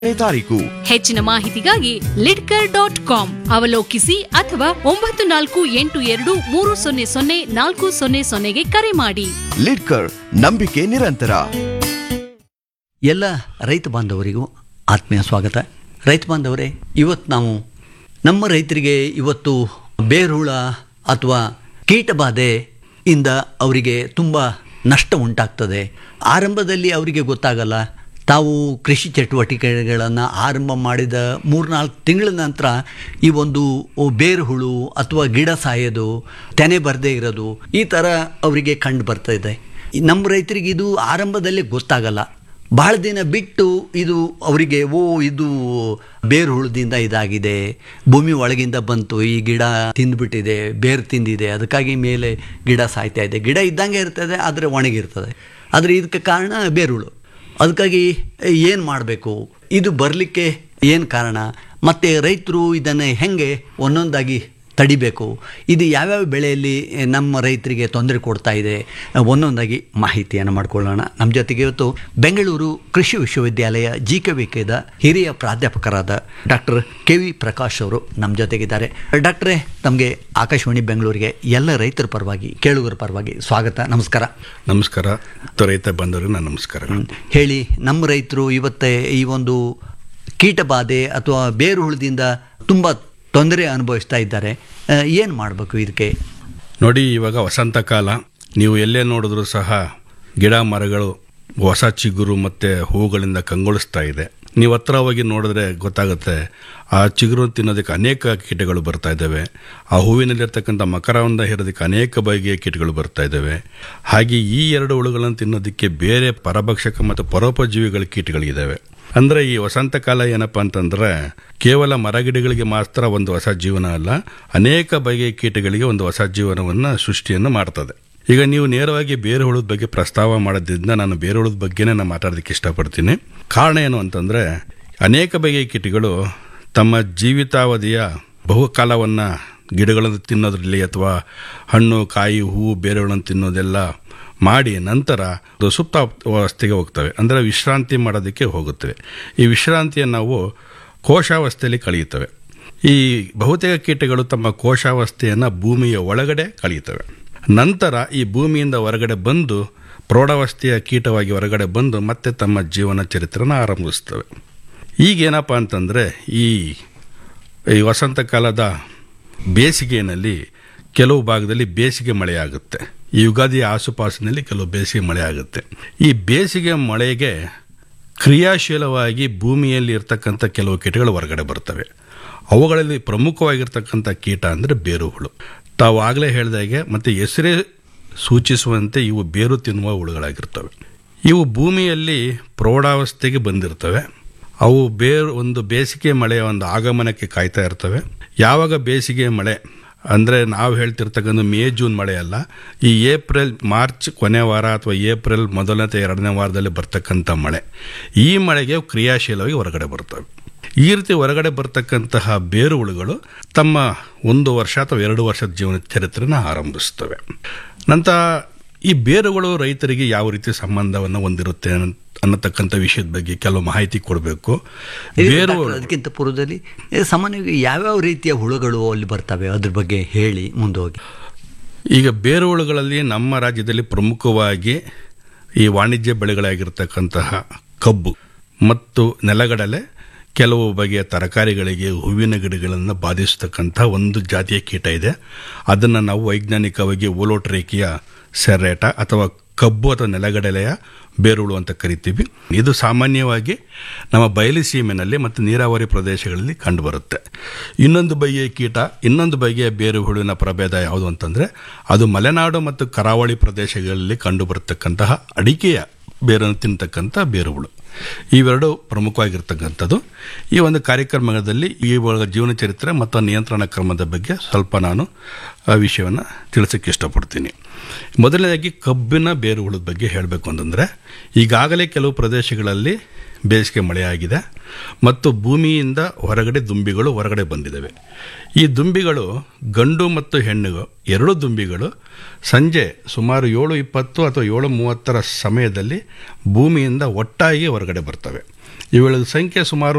ನೇ ತಾರೀಕು ಹೆಚ್ಚಿನ ಮಾಹಿತಿಗಾಗಿ ಲಿಡ್ಕರ್ ಡಾಟ್ ಕಾಮ್ ಅವಲೋಕಿಸಿ ಅಥವಾ ಒಂಬತ್ತು ನಾಲ್ಕು ಎಂಟು ಎರಡು ಮೂರು ಸೊನ್ನೆ ಸೊನ್ನೆ ನಾಲ್ಕು ಸೊನ್ನೆ ಸೊನ್ನೆಗೆ ಕರೆ ಮಾಡಿ ಲಿಡ್ಕರ್ ನಂಬಿಕೆ ನಿರಂತರ ಎಲ್ಲ ರೈತ ಬಾಂಧವರಿಗೂ ಆತ್ಮೀಯ ಸ್ವಾಗತ ರೈತ ಬಾಂಧವರೇ ಇವತ್ತು ನಾವು ನಮ್ಮ ರೈತರಿಗೆ ಇವತ್ತು ಬೇರುಹುಳ ಅಥವಾ ಕೀಟಬಾಧೆ ಇಂದ ಅವರಿಗೆ ತುಂಬ ನಷ್ಟ ಉಂಟಾಗ್ತದೆ ಆರಂಭದಲ್ಲಿ ಅವರಿಗೆ ಗೊತ್ತಾಗಲ್ಲ ತಾವು ಕೃಷಿ ಚಟುವಟಿಕೆಗಳನ್ನು ಆರಂಭ ಮಾಡಿದ ಮೂರ್ನಾಲ್ಕು ತಿಂಗಳ ನಂತರ ಈ ಒಂದು ಬೇರುಹುಳು ಅಥವಾ ಗಿಡ ಸಾಯೋದು ತೆನೆ ಬರದೇ ಇರೋದು ಈ ಥರ ಅವರಿಗೆ ಕಂಡು ಬರ್ತಾ ಇದೆ ನಮ್ಮ ರೈತರಿಗೆ ಇದು ಆರಂಭದಲ್ಲಿ ಗೊತ್ತಾಗಲ್ಲ ಬಹಳ ದಿನ ಬಿಟ್ಟು ಇದು ಅವರಿಗೆ ಓ ಇದು ಬೇರು ಹುಳದಿಂದ ಇದಾಗಿದೆ ಭೂಮಿ ಒಳಗಿಂದ ಬಂತು ಈ ಗಿಡ ತಿಂದ್ಬಿಟ್ಟಿದೆ ಬೇರು ತಿಂದಿದೆ ಅದಕ್ಕಾಗಿ ಮೇಲೆ ಗಿಡ ಸಾಯ್ತಾ ಇದೆ ಗಿಡ ಇದ್ದಂಗೆ ಇರ್ತದೆ ಆದರೆ ಒಣಗಿರ್ತದೆ ಆದರೆ ಇದಕ್ಕೆ ಕಾರಣ ಬೇರುಳು ಅದಕ್ಕಾಗಿ ಏನು ಮಾಡಬೇಕು ಇದು ಬರಲಿಕ್ಕೆ ಏನು ಕಾರಣ ಮತ್ತು ರೈತರು ಇದನ್ನು ಹೆಂಗೆ ಒಂದೊಂದಾಗಿ ತಡಿಬೇಕು ಇದು ಯಾವ್ಯಾವ ಬೆಳೆಯಲ್ಲಿ ನಮ್ಮ ರೈತರಿಗೆ ತೊಂದರೆ ಕೊಡ್ತಾ ಇದೆ ಒಂದೊಂದಾಗಿ ಮಾಹಿತಿಯನ್ನು ಮಾಡ್ಕೊಳ್ಳೋಣ ನಮ್ಮ ಜೊತೆಗೆ ಇವತ್ತು ಬೆಂಗಳೂರು ಕೃಷಿ ವಿಶ್ವವಿದ್ಯಾಲಯ ಜಿ ಕೆ ವಿಕೆದ ಹಿರಿಯ ಪ್ರಾಧ್ಯಾಪಕರಾದ ಡಾಕ್ಟರ್ ಕೆ ವಿ ಪ್ರಕಾಶ್ ಅವರು ನಮ್ಮ ಜೊತೆಗಿದ್ದಾರೆ ಡಾಕ್ಟ್ರೇ ತಮಗೆ ಆಕಾಶವಾಣಿ ಬೆಂಗಳೂರಿಗೆ ಎಲ್ಲ ರೈತರ ಪರವಾಗಿ ಕೇಳುಗರ ಪರವಾಗಿ ಸ್ವಾಗತ ನಮಸ್ಕಾರ ನಮಸ್ಕಾರ ರೈತ ಬಂದವರಿಗೆ ನನ್ನ ನಮಸ್ಕಾರ ಹೇಳಿ ನಮ್ಮ ರೈತರು ಇವತ್ತೇ ಈ ಒಂದು ಕೀಟಬಾಧೆ ಅಥವಾ ಬೇರು ಹುಳದಿಂದ ತುಂಬ ತೊಂದರೆ ಅನುಭವಿಸ್ತಾ ಇದ್ದಾರೆ ಏನು ಮಾಡಬೇಕು ಇದಕ್ಕೆ ನೋಡಿ ಇವಾಗ ವಸಂತ ಕಾಲ ನೀವು ಎಲ್ಲೇ ನೋಡಿದ್ರು ಸಹ ಗಿಡ ಮರಗಳು ಹೊಸ ಚಿಗುರು ಮತ್ತು ಹೂಗಳಿಂದ ಕಂಗೊಳಿಸ್ತಾ ಇದೆ ನೀವು ಹತ್ರ ಹೋಗಿ ನೋಡಿದ್ರೆ ಗೊತ್ತಾಗುತ್ತೆ ಆ ಚಿಗುರು ತಿನ್ನೋದಕ್ಕೆ ಅನೇಕ ಕೀಟಗಳು ಬರ್ತಾ ಇದ್ದಾವೆ ಆ ಹೂವಿನಲ್ಲಿರ್ತಕ್ಕಂಥ ಮಕರವನ್ನು ಹೇರೋದಕ್ಕೆ ಅನೇಕ ಬಗೆಯ ಕೀಟಗಳು ಬರ್ತಾ ಇದ್ದಾವೆ ಹಾಗೆ ಈ ಎರಡು ಹುಳುಗಳನ್ನು ತಿನ್ನೋದಕ್ಕೆ ಬೇರೆ ಪರಭಕ್ಷಕ ಮತ್ತು ಪರೋಪಜೀವಿಗಳ ಕೀಟಗಳಿದ್ದಾವೆ ಅಂದರೆ ಈ ವಸಂತ ಕಾಲ ಏನಪ್ಪ ಅಂತಂದ್ರೆ ಕೇವಲ ಮರಗಿಡಗಳಿಗೆ ಮಾತ್ರ ಒಂದು ಹೊಸ ಜೀವನ ಅಲ್ಲ ಅನೇಕ ಬಗೆಯ ಕೀಟಗಳಿಗೆ ಒಂದು ಹೊಸ ಜೀವನವನ್ನು ಸೃಷ್ಟಿಯನ್ನು ಮಾಡ್ತದೆ ಈಗ ನೀವು ನೇರವಾಗಿ ಬೇರೆ ಹುಳದ ಬಗ್ಗೆ ಪ್ರಸ್ತಾವ ಮಾಡೋದ್ರಿಂದ ನಾನು ಬೇರೆ ಹುಳದ ಬಗ್ಗೆನೇ ನಾನು ಮಾತಾಡೋದಕ್ಕೆ ಇಷ್ಟಪಡ್ತೀನಿ ಕಾರಣ ಏನು ಅಂತಂದರೆ ಅನೇಕ ಬಗೆಯ ಕೀಟಗಳು ತಮ್ಮ ಜೀವಿತಾವಧಿಯ ಬಹುಕಾಲವನ್ನು ಗಿಡಗಳನ್ನು ತಿನ್ನೋದ್ರಲ್ಲಿ ಅಥವಾ ಹಣ್ಣು ಕಾಯಿ ಹೂವು ಬೇರೆಗಳನ್ನು ತಿನ್ನೋದೆಲ್ಲ ಮಾಡಿ ನಂತರ ಅದು ಸುಪ್ತ ಅವಸ್ಥೆಗೆ ಹೋಗ್ತವೆ ಅಂದರೆ ವಿಶ್ರಾಂತಿ ಮಾಡೋದಕ್ಕೆ ಹೋಗುತ್ತವೆ ಈ ವಿಶ್ರಾಂತಿಯನ್ನು ನಾವು ಕೋಶಾವಸ್ಥೆಯಲ್ಲಿ ಕಳೆಯುತ್ತವೆ ಈ ಬಹುತೇಕ ಕೀಟಗಳು ತಮ್ಮ ಕೋಶಾವಸ್ಥೆಯನ್ನು ಭೂಮಿಯ ಒಳಗಡೆ ಕಳೆಯುತ್ತವೆ ನಂತರ ಈ ಭೂಮಿಯಿಂದ ಹೊರಗಡೆ ಬಂದು ಪ್ರೌಢಾವಸ್ಥೆಯ ಕೀಟವಾಗಿ ಹೊರಗಡೆ ಬಂದು ಮತ್ತೆ ತಮ್ಮ ಜೀವನ ಚರಿತ್ರೆನ ಆರಂಭಿಸ್ತವೆ ಈಗೇನಪ್ಪ ಅಂತಂದರೆ ಈ ಈ ವಸಂತ ಕಾಲದ ಬೇಸಿಗೆಯಲ್ಲಿ ಕೆಲವು ಭಾಗದಲ್ಲಿ ಬೇಸಿಗೆ ಮಳೆಯಾಗುತ್ತೆ ಈ ಯುಗಾದಿ ಆಸುಪಾಸಿನಲ್ಲಿ ಕೆಲವು ಬೇಸಿಗೆ ಮಳೆ ಆಗುತ್ತೆ ಈ ಬೇಸಿಗೆ ಮಳೆಗೆ ಕ್ರಿಯಾಶೀಲವಾಗಿ ಭೂಮಿಯಲ್ಲಿ ಇರ್ತಕ್ಕಂಥ ಕೆಲವು ಕೀಟಗಳು ಹೊರಗಡೆ ಬರ್ತವೆ ಅವುಗಳಲ್ಲಿ ಪ್ರಮುಖವಾಗಿರ್ತಕ್ಕಂಥ ಕೀಟ ಅಂದರೆ ಬೇರು ಹುಳು ತಾವು ಆಗಲೇ ಹೇಳಿದಾಗೆ ಮತ್ತು ಹೆಸರೇ ಸೂಚಿಸುವಂತೆ ಇವು ಬೇರು ತಿನ್ನುವ ಹುಳುಗಳಾಗಿರ್ತವೆ ಇವು ಭೂಮಿಯಲ್ಲಿ ಪ್ರೌಢಾವಸ್ಥೆಗೆ ಬಂದಿರ್ತವೆ ಅವು ಬೇರು ಒಂದು ಬೇಸಿಗೆ ಮಳೆಯ ಒಂದು ಆಗಮನಕ್ಕೆ ಕಾಯ್ತಾ ಇರ್ತವೆ ಯಾವಾಗ ಬೇಸಿಗೆ ಮಳೆ ಅಂದರೆ ನಾವು ಹೇಳ್ತಿರ್ತಕ್ಕಂಥ ಮೇ ಜೂನ್ ಮಳೆ ಅಲ್ಲ ಈ ಏಪ್ರಿಲ್ ಮಾರ್ಚ್ ಕೊನೆ ವಾರ ಅಥವಾ ಏಪ್ರಿಲ್ ಮೊದಲನೇ ಎರಡನೇ ವಾರದಲ್ಲಿ ಬರ್ತಕ್ಕಂಥ ಮಳೆ ಈ ಮಳೆಗೆ ಕ್ರಿಯಾಶೀಲವಾಗಿ ಹೊರಗಡೆ ಬರ್ತವೆ ಈ ರೀತಿ ಹೊರಗಡೆ ಬರ್ತಕ್ಕಂತಹ ಬೇರು ಹುಳುಗಳು ತಮ್ಮ ಒಂದು ವರ್ಷ ಅಥವಾ ಎರಡು ವರ್ಷದ ಜೀವನ ಚರಿತ್ರೆನ ಆರಂಭಿಸ್ತವೆ ನಂತರ ಈ ಬೇರುಗಳು ರೈತರಿಗೆ ಯಾವ ರೀತಿ ಸಂಬಂಧವನ್ನು ಹೊಂದಿರುತ್ತೆ ಅನ್ನತಕ್ಕಂಥ ವಿಷಯದ ಬಗ್ಗೆ ಕೆಲವು ಮಾಹಿತಿ ಕೊಡಬೇಕು ಬೇರು ಅದಕ್ಕಿಂತ ಪೂರ್ವದಲ್ಲಿ ಏ, ಸಾಮಾನ್ಯವಾಗಿ ಯಾವ್ಯಾವ ರೀತಿಯ ಹುಳುಗಳು ಅಲ್ಲಿ ಬರ್ತವೆ ಅದ್ರ ಬಗ್ಗೆ ಹೇಳಿ ಮುಂದೋಗಿ ಈಗ ಬೇರು ಹುಳುಗಳಲ್ಲಿ ನಮ್ಮ ರಾಜ್ಯದಲ್ಲಿ ಪ್ರಮುಖವಾಗಿ ಈ ವಾಣಿಜ್ಯ ಬೆಳೆಗಳಾಗಿರ್ತಕ್ಕಂತಹ ಕಬ್ಬು ಮತ್ತು ನೆಲಗಡಲೆ ಕೆಲವು ಬಗೆಯ ತರಕಾರಿಗಳಿಗೆ ಹೂವಿನ ಗಿಡಗಳನ್ನು ಬಾಧಿಸತಕ್ಕಂಥ ಒಂದು ಜಾತಿಯ ಕೀಟ ಇದೆ ಅದನ್ನು ನಾವು ವೈಜ್ಞಾನಿಕವಾಗಿ ಓಲೋಟ್ರೇಕಿಯ ಸೆರೇಟ ಅಥವಾ ಕಬ್ಬು ಅಥವಾ ನೆಲಗಡಲೆಯ ಬೇರುಳು ಅಂತ ಕರಿತೀವಿ ಇದು ಸಾಮಾನ್ಯವಾಗಿ ನಮ್ಮ ಬಯಲು ಸೀಮೆನಲ್ಲಿ ಮತ್ತು ನೀರಾವರಿ ಪ್ರದೇಶಗಳಲ್ಲಿ ಕಂಡುಬರುತ್ತೆ ಇನ್ನೊಂದು ಬಗೆಯ ಕೀಟ ಇನ್ನೊಂದು ಬಗೆಯ ಬೇರು ಹುಳುವಿನ ಪ್ರಭೇದ ಯಾವುದು ಅಂತಂದರೆ ಅದು ಮಲೆನಾಡು ಮತ್ತು ಕರಾವಳಿ ಪ್ರದೇಶಗಳಲ್ಲಿ ಕಂಡುಬರತಕ್ಕಂತಹ ಅಡಿಕೆಯ ಬೇರನ್ನು ತಿನ್ನತಕ್ಕಂಥ ಬೇರು ಹುಳು ಇವೆರಡು ಪ್ರಮುಖವಾಗಿರ್ತಕ್ಕಂಥದ್ದು ಈ ಒಂದು ಕಾರ್ಯಕ್ರಮದಲ್ಲಿ ಈ ಒಳಗ ಜೀವನ ಚರಿತ್ರೆ ಮತ್ತು ನಿಯಂತ್ರಣ ಕ್ರಮದ ಬಗ್ಗೆ ಸ್ವಲ್ಪ ನಾನು ಆ ವಿಷಯವನ್ನು ತಿಳಿಸೋಕ್ಕೆ ಇಷ್ಟಪಡ್ತೀನಿ ಮೊದಲನೇದಾಗಿ ಕಬ್ಬಿನ ಬೇರು ಹುಳದ ಬಗ್ಗೆ ಹೇಳಬೇಕು ಅಂತಂದರೆ ಈಗಾಗಲೇ ಕೆಲವು ಪ್ರದೇಶಗಳಲ್ಲಿ ಬೇಸಿಗೆ ಮಳೆಯಾಗಿದೆ ಮತ್ತು ಭೂಮಿಯಿಂದ ಹೊರಗಡೆ ದುಂಬಿಗಳು ಹೊರಗಡೆ ಬಂದಿದ್ದಾವೆ ಈ ದುಂಬಿಗಳು ಗಂಡು ಮತ್ತು ಹೆಣ್ಣು ಎರಡು ದುಂಬಿಗಳು ಸಂಜೆ ಸುಮಾರು ಏಳು ಇಪ್ಪತ್ತು ಅಥವಾ ಏಳು ಮೂವತ್ತರ ಸಮಯದಲ್ಲಿ ಭೂಮಿಯಿಂದ ಒಟ್ಟಾಗಿ ಹೊರಗಡೆ ಬರ್ತವೆ ಇವುಗಳ ಸಂಖ್ಯೆ ಸುಮಾರು